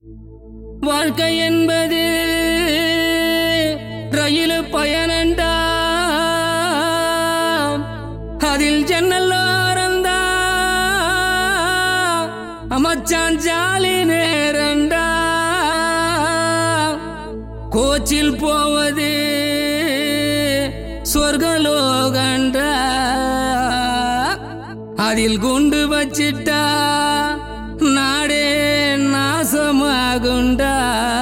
வாழ்க்கை என்பது ரயில் பயணண்டா அதில் ஜன்னல்லோரந்தா அமைச்சான் ஜாலி நேரண்டா கோச்சில் போவது சொர்க்கலோகண்டா அதில் குண்டு வச்சிட்டா நாடே நாசமாகுண்டா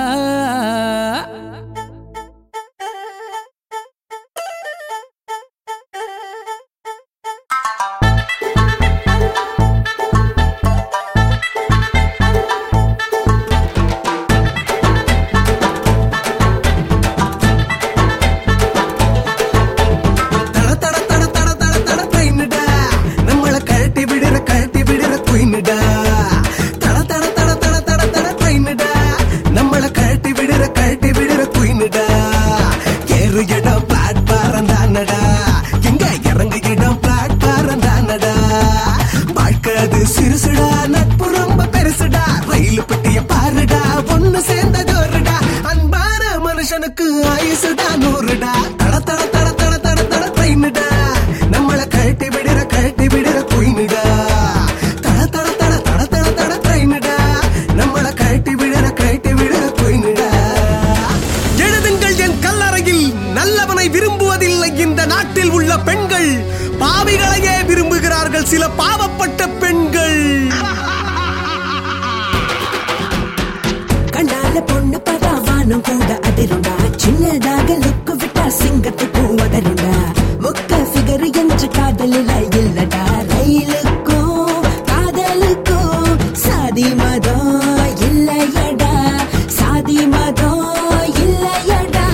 தட தட தட தட தட தட ட்ரெயினுடா நம்மள கழட்டி விடுற கழட்டி விடுற குயினுடா தட தட தட தட தட தட ட்ரெயினுடா நம்மள கழட்டி விடுற கழட்டி விடுற குயினுடா ஏறு இடம் பிளாட்பாரம் தானடா எங்க இறங்கு இடம் பிளாட்பாரம் தானடா வாழ்க்கை அது சிறுசுடா நட்பு ரொம்ப பெருசுடா ரயில் பெட்டிய பாருடா ஒண்ணு சேர்ந்த ஜோருடா அன்பான மனுஷனுக்கு ஆயுசுடா நூறுடா தட தட தட தட தட தட ட்ரெயினுடா நம்மள கழட்டி விடுற கழட்டி விடுற குயினுடா தட தட தட தட தட தட ட்ரெயினுடா நம்மள கழட்டி விடுற கழட்டி விடுற குயினுடா எழுதுங்கள் என் கல்லறையில் நல்லவனை விரும்புவதில்லை இந்த நாட்டில் உள்ள பெண்கள் பாவிகளையே விரும்புகிறார்கள் சில பாவப்பட்ட பெண்கள் கண்டால பொண்ணு பார்த்தா வானம் கூட அதிருண்டா சின்னதாக லுக்கு விட்டா சிங்கத்துக்கும் உதருண்டா முக்க ஃபிகர் என்று காதலில் இல்லடா ரயிலுக்கும் காதலுக்கும் சாதி மதம் இல்லையடா சாதி மதம் இல்லையடா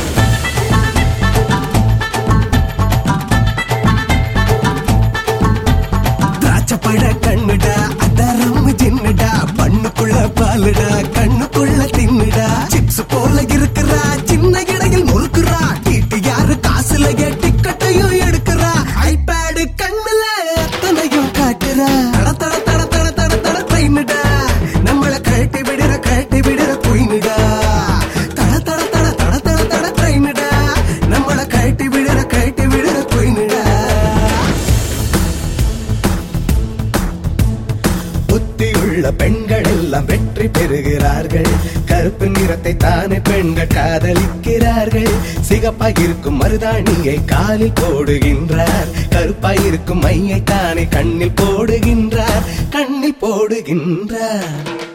திராட்சப்பழ கண்ணுடா அதரம் ஜின்னுடா பண்ணுக்குள்ள பாலுடா கண்ணுக்குள்ள தின்னுடா சிப்ஸ் போல இருக்கிறா சின்ன இடையில் முறுக்குறா டீட்டு யாரு காசுல டிக்கெட்டையும் எடுக்கிறா ஐபேடு கண்ணுல அத்தனையும் காட்டுறா தட தட தட தட தட தட ட்ரெயினுடா நம்மள கழட்டி விடுற கழட்டி விடுற குயினுடா தட தட தட தட தட தட ட்ரெயினுடா நம்மள கழட்டி விடுற கழட்டி விடுற குயினுடா புத்தியுள்ள பெண்கள் எல்லாம் வெற்றி பெறுகிறார்கள் கருப்பு நிறத்தை தானே பெண்கள் காதலிக்கிறார்கள் சிகப்பாய் இருக்கும் மருதாணியை காலில் போடுகின்றார் கருப்பாய் இருக்கும் மையை தானே கண்ணில் போடுகின்றார் கண்ணில் போடுகின்றார்